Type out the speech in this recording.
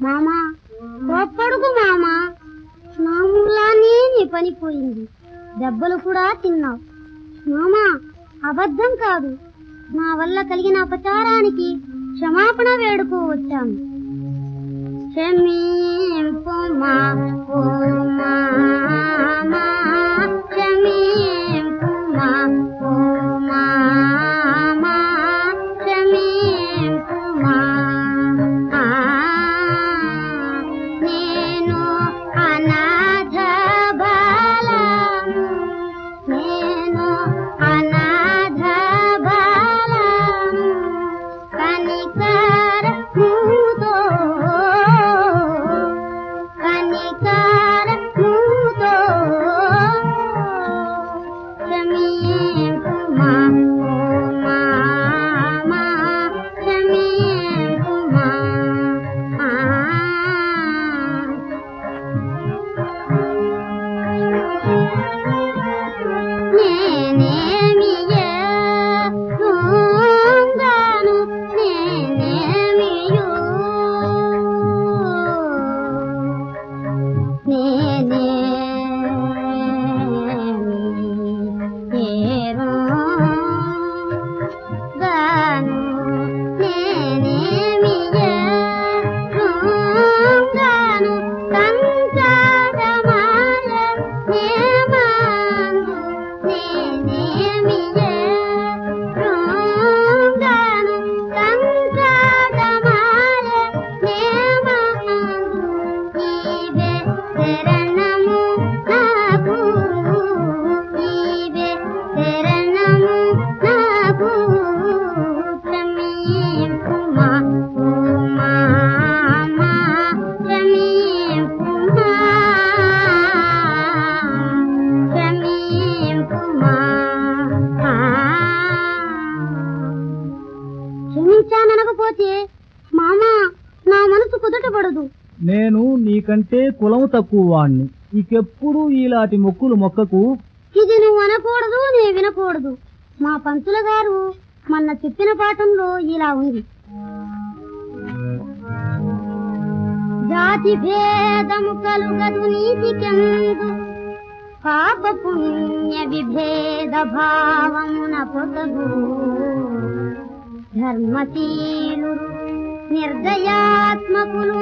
మామా కోప్పడుకు మామా నా మూలానే నీ పని పోయింది దెబ్బలు కూడా తిన్నావు మామా అబద్ధం కాదు నా వల్ల కలిగిన అపచారానికి క్షమాపణ వేడుకో వచ్చాను క్షమింపు మా ఓ మామా క్షమింపు మా ఓ మామా క్షమింపు మా ఆ, నేను అనాథ బాలను నేను అనాథ బాలను కనికరముతో కనికరముతో క్షమింపు మా ఓ మామా క్షమింపు మా ఆ. నేనేమి ఎరుంగను, నేనేమియు. నేనేమి ఎరుంగను, నేనేమి ఎరుంగను, కంకణమాల నేమందు నేనేమి ఎరుంగను, కంకణమాల నేమందు నీవే శరణము నాకు నీవే శరణము నాకు క్షమింపు మా ఓ మామా క్షమింపు మా క్షమింపు మా ఆ. క్షమించాననకపోతే మామా నా మనసు కుదటపడదు నేను నీకంటే కులము తక్కువ వాణ్ణి ఇకెప్పుడు ఇలాంటి మొక్కులు మొక్కకు ఇది నువ్వు అనకూడదు నే వినకూడదు మా పంతుల గారు మొన్న చెప్పిన పాఠంలో ఇలా ఉంది జాతి భేదము కలుగదు నీతికెందు పాప పుణ్య విభేద భావమున పొసగు ధర్మశీలురు నిర్దయాత్మకులు